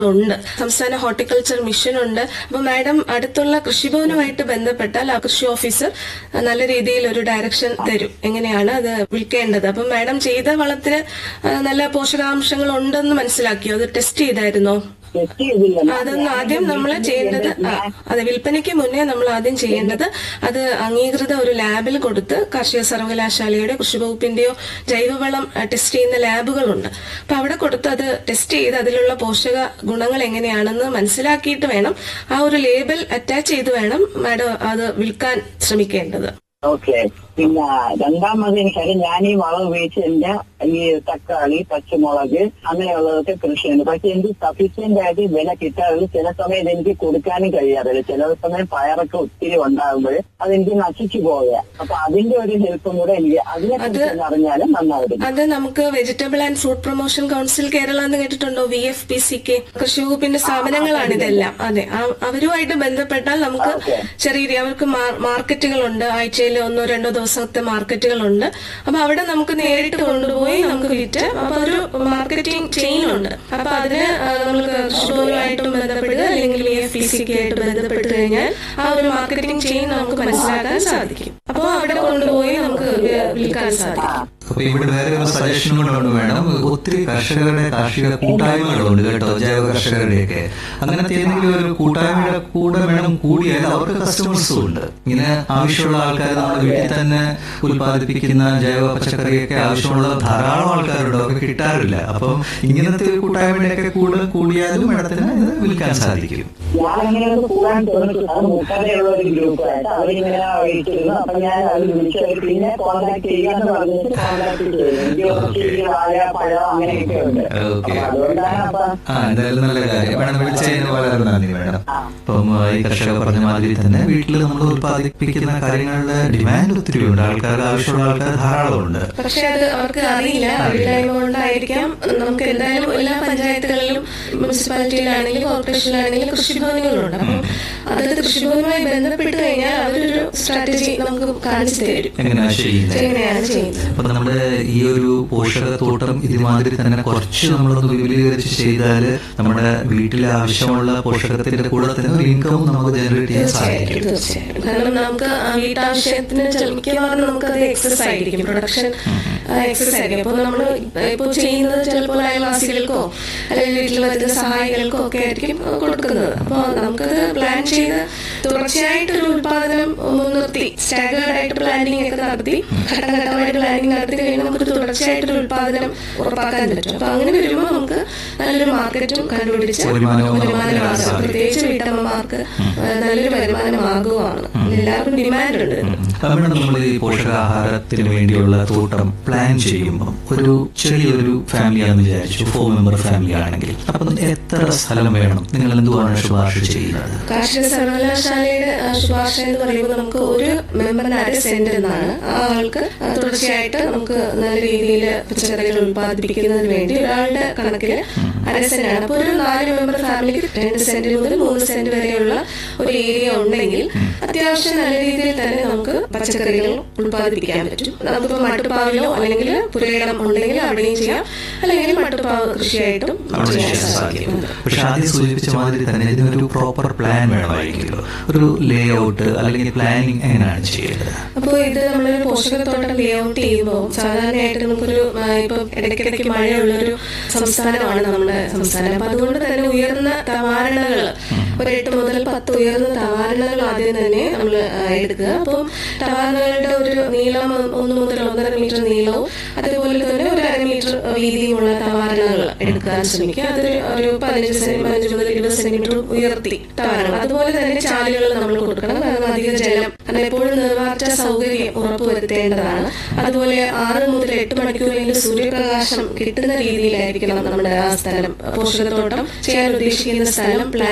ഉണ്ട് സംസ്ഥാന horticulture mission ഉണ്ട് അപ്പൊ മാഡം അടുത്തുള്ള കൃഷിഭവനുമായിട്ട് ബന്ധപ്പെട്ടാൽ ആ കൃഷി ഓഫീസർ നല്ല രീതിയിൽ ഒരു ഡയറക്ഷൻ തരും എങ്ങനെയാണ് അത് വിൽക്കേണ്ടത് അപ്പം മാഡം ചെയ്ത വളത്തിന് ആ, നല്ല പോഷകാംശങ്ങൾ ഉണ്ടെന്ന് മനസ്സിലാക്കിയോ അത് ടെസ്റ്റ് ചെയ്തായിരുന്നോ ടെസ്റ്റ് ചെയ്തില്ല അതൊന്നും ആദ്യം നമ്മൾ ചെയ്യേണ്ടത് ആ, അതെ വിൽപ്പനയ്ക്ക് മുന്നേ നമ്മൾ ആദ്യം ചെയ്യേണ്ടത് അത് അംഗീകൃത ഒരു ലാബിൽ കൊടുത്ത് കാർഷിക സർവകലാശാലയുടെ കൃഷിവകുപ്പിന്റെയോ ജൈവവളം ആ, ടെസ്റ്റ് ചെയ്യുന്ന ലാബുകളുണ്ട് അപ്പൊ അവിടെ കൊടുത്ത് അത് ടെസ്റ്റ് ചെയ്ത് അതിലുള്ള പോഷക ഗുണങ്ങൾ എങ്ങനെയാണെന്ന് മനസ്സിലാക്കിയിട്ട് വേണം ആ ഒരു ലേബൽ അറ്റാച്ച് ചെയ്ത് വേണം മാഡം അത് വിൽക്കാൻ ശ്രമിക്കേണ്ടത് ഓക്കെ പിന്നെ രണ്ടാമത് എനിക്കറിയാം ഞാൻ ഈ വളം ഉപയോഗിച്ച് എന്റെ ഈ തക്കാളി പച്ചമുളക് അങ്ങനെയുള്ളതൊക്കെ കൃഷിയുണ്ട് പക്ഷെ എനിക്ക് സഫീഷ്യന്റ് ആയിട്ട് വില കിട്ടാറില്ല ചില സമയത്ത് എനിക്ക് കൊടുക്കാനും കഴിയാറില്ല ചില സമയം പയറൊക്കെ ഒത്തിരി ഉണ്ടാകുമ്പോൾ അതെനിക്ക് നശിച്ചു പോവുക അപ്പൊ അതിന്റെ ഒരു ഹെൽപ്പും കൂടെ എനിക്ക് അതിനെ കുറിച്ച് അറിഞ്ഞാലും നന്നായിരുന്നു അത് നമുക്ക് vegetable and fruit promotion council Kerala എന്ന് കേട്ടിട്ടുണ്ടോ V F P C K കൃഷി വകുപ്പിന്റെ സ്ഥാപനങ്ങളാണ് ഇതെല്ലാം അതെ ആ- അവരുമായിട്ട് ബന്ധപ്പെട്ടാൽ നമുക്ക് ഓക്കെ. ചെറിയ രീതി അവർക്ക് മാ- മാർക്കറ്റുകളുണ്ട് ആഴ്ചയിൽ ഒന്നോ രണ്ടോ ദിവസത്തെ മാർക്കറ്റുകളുണ്ട് അപ്പൊ അവിടെ നമുക്ക് നേരിട്ട് കൊണ്ടുപോയി നമുക്ക് വിറ്റ് അപ്പൊ ഒരു മാർക്കറ്റിംഗ് ചെയിൻ ഉണ്ട് അപ്പൊ അതിന് ആ, നമുക്ക് കൃഷിഭവനുമായിട്ടും ബന്ധപ്പെടുക അല്ലെങ്കിൽ V F P C K ആയിട്ട് ബന്ധപ്പെട്ട് കഴിഞ്ഞാൽ ആ ഒരു മാർക്കറ്റിംഗ് ചെയിൻ നമുക്ക് മനസ്സിലാക്കാൻ സാധിക്കും അപ്പോൾ അവിടെ കൊണ്ടുപോയി നമുക്ക് വി- വിൽക്കാൻ സാധിക്കും അപ്പൊ ഇവിടെ വേറെ ഒരു സജഷൻ കൊണ്ടുണ്ട് വേണം ഒത്തിരി കർഷകരുടെ കാർഷിക കൂട്ടായ്മകളുണ്ട് കേട്ടോ ജൈവ കർഷകരുടെയൊക്കെ അങ്ങനത്തെ ഏതെങ്കിലും ഒരു കൂട്ടായ്മയുടെ കൂടെ വേണം കൂടിയാൽ അവർക്ക് കസ്റ്റമേഴ്സും ഉണ്ട് ഇങ്ങനെ ആവശ്യമുള്ള ആൾക്കാർ നമ്മുടെ വീട്ടിൽ തന്നെ ഉൽപ്പാദിപ്പിക്കുന്ന ജൈവ പച്ചക്കറിയൊക്കെ ആവശ്യമുള്ള ധാരാളം ആൾക്കാരുണ്ട് അവർക്ക് കിട്ടാറില്ല അപ്പം ഇങ്ങനത്തെ ഒരു കൂട്ടായ്മയുടെയൊക്കെ കൂടെ കൂടിയാലും മേഡത്തിന് ഇത് വിൽക്കാൻ സാധിക്കും ഞാൻ അങ്ങനെ ഒന്ന് കൂടാൻ തോന്നിയിട്ടില്ല അത് മുക്കാതെയുള്ള ഒരു ഗ്രൂപ്പായിട്ട് അവരിങ്ങനെ വിളിച്ചിരുന്നു അപ്പൊ ഞാൻ അത് വിളിച്ചവർ പിന്നെ കോൺടാക്ട് ചെയ്യാന്ന് പറഞ്ഞിട്ട് കോൺടാക്ട് ചെയ്തു എനിക്ക് കുറച്ച് വാഴ പഴം അങ്ങനെയൊക്കെ ഉണ്ട് ഓക്കെ അപ്പൊ അതുകൊണ്ടാണ് അപ്പൊ ആ എന്തായാലും നല്ല കാര്യം വേണം വിളിച്ചതിന് വളരെ നന്ദി മേഡം അപ്പം ആ, ഈ കർഷകർ പറഞ്ഞ മാതിരി തന്നെ വീട്ടിൽ നമ്മൾ ഉൽപ്പാദിപ്പിക്കുന്ന കാര്യങ്ങളുടെ ഡിമാൻഡ് ഒത്തിരി ഉണ്ട് ആൾക്കാർ ആവശ്യമുള്ള ആൾക്കാർ ധാരാളമുണ്ട് പക്ഷെ അത് അവർക്ക് അറിയില്ല അറിയില്ലായ്മ കൊണ്ടായിരിക്കാം നമുക്ക് എന്തായാലും എല്ലാ പഞ്ചായത്തുകളിലും മുനിസിപ്പാലിറ്റിയിലാണെങ്കിലും കോർപ്പറേഷനിലാണെങ്കിലും കൃഷിഭവനുകളുണ്ട് അപ്പം അതായത് കൃഷിഭവനുമായി ബന്ധപ്പെട്ട് കഴിഞ്ഞാൽ അവരൊരു സ്ട്രാറ്റജി നമുക്ക് കാണിച്ചു തരും എങ്ങനെയാ ചെയ്യുന്നത് എങ്ങനെയാണ് ചെയ്യുന്നത് അപ്പൊ നമ്മുടെ ഈ ഒരു പോഷകത്തോട്ടം ഇതുമാതിരി തന്നെ കുറച്ച് നമ്മളൊന്ന് വിപുലീകരിച്ച് ചെയ്താൽ നമ്മുടെ വീട്ടിലെ ആവശ്യമുള്ള പോഷകത്തിന്റെ കൂടെ തന്നെ ഒരു ഇൻകവും നമുക്ക് ജനറേറ്റ് ചെയ്യാൻ സാധിക്കും തീർച്ചയായിട്ടും കാരണം നമുക്ക് ആ വീട്ടാവശ്യത്തിന് ചില- മിക്കവാറും നമുക്കത് എക്സസ് ആയിരിക്കും പ്രൊഡക്ഷൻ എക്സസ് ആയിരിക്കും അപ്പോൾ നമ്മൾ ഇപ്പോൾ ചെയ്യുന്നത് ചിലപ്പോൾ അയൽവാസികൾക്കോ അല്ലെങ്കിൽ വീട്ടിൽ വരുന്ന സഹായികൾക്കോ ഒക്കെ ആയിരിക്കും കൊടുക്കുന്നത് അപ്പോൾ നമുക്കത് പ്ലാൻ ചെയ്ത് തുടർച്ചയായിട്ടൊരു ഉത്പാദനം മുൻനിർത്തി സ്റ്റാഗേർഡ് ആയിട്ട് പ്ലാനിങ് ഒക്കെ നടത്തി ഘട്ടം ഘട്ടമായിട്ട് പ്ലാനിങ് നടത്തി കഴിഞ്ഞാൽ നമുക്കൊരു തുടർച്ചയായിട്ടൊരു ഉത്പാദനം ഉറപ്പാക്കാൻ പറ്റും അപ്പോൾ അങ്ങനെ വരുമ്പോൾ നമുക്ക് നല്ലൊരു മാർക്കറ്റും കണ്ടുപിടിച്ച് വരുമാനവും നമുക്ക് വരുമാനമാകും സാധിക്കും. പ്രത്യേകിച്ച് വീട്ടമ്മമാർക്ക് ഏഹ് നല്ലൊരു വരുമാനമാകുവാണ് എല്ലാവർക്കും ഡിമാൻഡ് ഉണ്ട് ഇതിന്. അവിടെ നമ്മൾ ഈ പോഷകാഹാരത്തിന് വേണ്ടിയുള്ള തോട്ടം പ്ലാൻ ചെയ്യുമ്പോൾ ഒരു ചെറിയൊരു ഫാമിലിയാണെന്ന് വിചാരിച്ചു ഫോർ മെമ്പർ ഫാമിലി ആണെങ്കിൽ അപ്പം എത്ര സ്ഥലം വേണം നിങ്ങൾ എന്തുവാണ് ശുപാർശ ചെയ്യുന്നത് കാർഷിക സർവകലാശാലയുടെ ആ, ശുപാർശ എന്ന് പറയുമ്പോൾ നമുക്ക് ഒരു മെമ്പറിന് അര സെന്റ് എന്നാണ് ആ ആൾക്ക് ആ, തുടർച്ചയായിട്ട് നമുക്ക് നല്ല രീതിയിൽ പച്ചക്കറികൾ ഉൽപ്പാദിപ്പിക്കുന്നതിന് വേണ്ടി ഒരാളുടെ കണക്കിൽ അര സെന്റ് ആണ് അപ്പോൾ ഒരു നാല് മെമ്പർ ഫാമിലിക്ക് രണ്ട് സെന്റ് മുതൽ മൂന്ന് സെന്റ് വരെയുള്ള ഒരു ഏരിയ ഉണ്ടെങ്കിൽ അത്യാവശ്യം നല്ല രീതിയിൽ തന്നെ നമുക്ക് പച്ചക്കറികൾ ഉൽപ്പാദിപ്പിക്കാൻ പറ്റും നമുക്കിപ്പോൾ മട്ടുപ്പാവിലോ അല്ലെങ്കിൽ പുരയിടം ഉണ്ടെങ്കിൽ അവിടെയും ചെയ്യാം അല്ലെങ്കിൽ മട്ടുപ്പാവ് കൃഷിയായിട്ടും അവിടെ ചെയ്യാൻ ചെയ്യാൻ സാധിക്കും സാധിക്കും പക്ഷെ ആദ്യം സൂചിപ്പിച്ച മാതിരി തന്നെ ഇതിനൊരു പ്രോപ്പർ പ്ലാൻ വേണമായിരിക്കുമല്ലോ ഒരു ലേ ഔട്ട് അല്ലെങ്കിൽ പ്ലാനിങ് എങ്ങനെയാണ് ചെയ്യേണ്ടത് അപ്പോൾ ഇത് നമ്മളൊരു പോഷകത്തോട്ടം ലേ ഔട്ട് ചെയ്യുമ്പോൾ സാധാരണയായിട്ട് നമുക്കൊരു ആ, ഇപ്പൊ ഇടയ്ക്കിടയ്ക്ക് മഴയുള്ളൊരു സംസ്ഥാനമാണ് നമ്മുടെ സംസ്ഥാനം അപ്പൊ അതുകൊണ്ട് തന്നെ ഉയർന്ന തവാരണകൾ ഒരു എട്ട് മുതൽ പത്ത് ഉയർന്ന തവാരണകൾ ആദ്യം തന്നെ നമ്മൾ എടുക്കുക അപ്പം തവാരണകളുടെ ഒരു നീളം ഒന്ന് മുതൽ ഒന്നര മീറ്റർ നീളവും അതുപോലെ തന്നെ ഒരു അര മീറ്റർ വീതിയുമുള്ള തവാരണകൾ എടുക്കാൻ ശ്രമിക്കുക അത് ഒരു പതിനഞ്ച് സെന്റി പതിനഞ്ച് മുതൽ ഇരുപത് സെന്റിമീറ്റർ ഉയർത്തി തവാരണകൾ അതുപോലെ തന്നെ ചാലുകൾ നമ്മൾ കൊടുക്കണം കാരണം അധിക ജലം കാരണം എപ്പോഴും നിർവാർച്ച സൗകര്യം ഉറപ്പുവരുത്തേണ്ടതാണ് അതുപോലെ ആറ് മുതൽ എട്ട് മണിക്കൂറെങ്കിലും സൂര്യപ്രകാശം കിട്ടുന്ന രീതിയിലായിരിക്കണം നമ്മുടെ ആ സ്ഥലം പോഷകത്തോട്ടം ചെയ്യാൻ ഉദ്ദേശിക്കുന്ന സ്ഥലം പ്ലാൻ ചെയ്യേണ്ടത്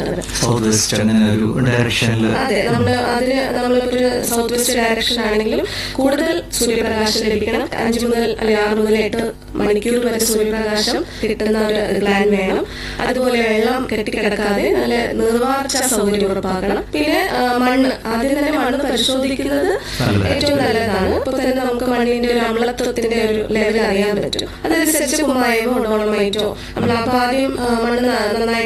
ചെയ്യുന്നത് സൗത്ത് വെസ്റ്റ് അങ്ങനെ ഒരു ഡയറക്ഷനിൽ അതെ നമ്മൾ അതിന് നമ്മളിപ്പോ ഒരു സൗത്ത് വെസ്റ്റ് ഡയറക്ഷൻ ആണെങ്കിലും കൂടുതൽ സൂര്യപ്രകാശം ലഭിക്കണം അഞ്ച് മുതൽ അല്ലെങ്കിൽ ആറ് മുതൽ എട്ട് മണിക്കൂർ വരെ സൂര്യപ്രകാശം കിട്ടുന്ന ഒരു പ്ലാൻ വേണം അതുപോലെ വെള്ളം കെട്ടിക്കിടക്കാതെ നല്ല നിർവാർച്ച സൗകര്യം ഉറപ്പാക്കണം പിന്നെ ആ, മണ്ണ് ആദ്യം തന്നെ മണ്ണ് പരിശോധിക്കുന്നത് നല്ലതാണ്. ഏറ്റവും നല്ലതാണ് ഇപ്പൊ തന്നെ നമുക്ക് മണ്ണിന്റെ ഒരു അമ്ലത്വത്തിന്റെ ഒരു ലെവൽ അറിയാൻ പറ്റും അതനുസരിച്ച് കുമ്മായമോ ഡോളമൈറ്റോ നമ്മൾ അപ്പൊ ആദ്യം ആ, മണ്ണ് ന- നന്നായിട്ട്